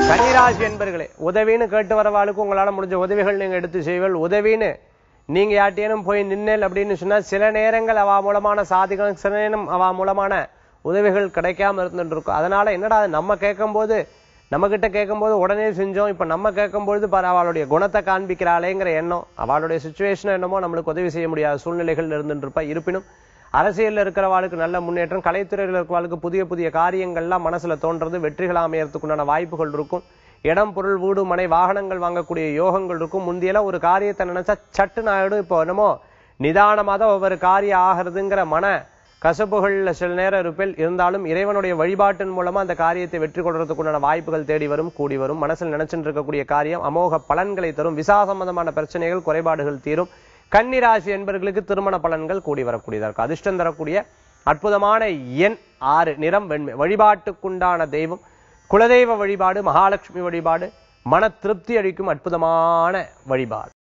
கன்னிராசி என்பர்களே உதவின்னு கேட்டு வரவாளுக்கு உங்களால முடிஞ்ச உதவிகள் நீங்க எடுத்து செய்வீர்கள் உதவின்னு நீங்க யார்ட்டேனும் போய் நின்னேல் அப்படின்னு சொன்னா சில நேரங்கள் அவ மூலமான சாதிகள் சில நேரம் அவ மூலமான உதவிகள் கிடைக்காம இருந்துட்டு இருக்கும் அதனால என்னடா அது நம்ம கேட்கும்போது நம்ம கிட்ட கேட்கும்போது உடனே செஞ்சோம் இப்ப நம்ம கேட்கும்போது பாரு அவளுடைய குணத்தை காண்பிக்கிறாளேங்கிற எண்ணம் அவளுடைய சுச்சுவேஷன் என்னமோ நம்மளுக்கு உதவி செய்ய முடியாத சூழ்நிலைகள் இருந்துட்டு இருப்பா இருப்பினும் அரசியல்ல இருக்கிறவாளுக்கு நல்ல முன்னேற்றம் கலைத்துறையில் இருக்கிறவாளுக்கு புதிய புதிய காரியங்கள்லாம் மனசுல தோன்றது வெற்றிகள் அமையறதுக்குண்டான வாய்ப்புகள் இருக்கும் இடம் பொருள் வீடு மனை வாகனங்கள் வாங்கக்கூடிய யோகங்கள் இருக்கும் முந்தியெல்லாம் ஒரு காரியத்தை நினைச்சா சட்டுன்னு ஆயிடும் இப்போ என்னமோ நிதானமா தான் ஒவ்வொரு காரியம் ஆகிறதுங்கிற மன கசப்புகள்ல சில நேரம் இருப்பில் இருந்தாலும் இறைவனுடைய வழிபாட்டின் மூலமா அந்த காரியத்தை வெற்றி கொள்றதுக்குண்டான வாய்ப்புகள் தேடி வரும் கூடி வரும் மனசில் நினைச்சுட்டு இருக்கக்கூடிய காரியம் அமோக பலன்களை தரும் விசா சம்பந்தமான பிரச்சனைகள் குறைபாடுகள் தீரும் கன்னிராசி என்பவர்களுக்கு திருமண பலன்கள் கூடி வரக்கூடியதா இருக்கும் அதிர்ஷ்டம் தரக்கூடிய அற்புதமான எண் ஆறு நிறம் வெண்மை வழிபாட்டுக்குண்டான தெய்வம் குலதெய்வ வழிபாடு மகாலட்சுமி வழிபாடு மன திருப்தி அளிக்கும் அற்புதமான வழிபாடு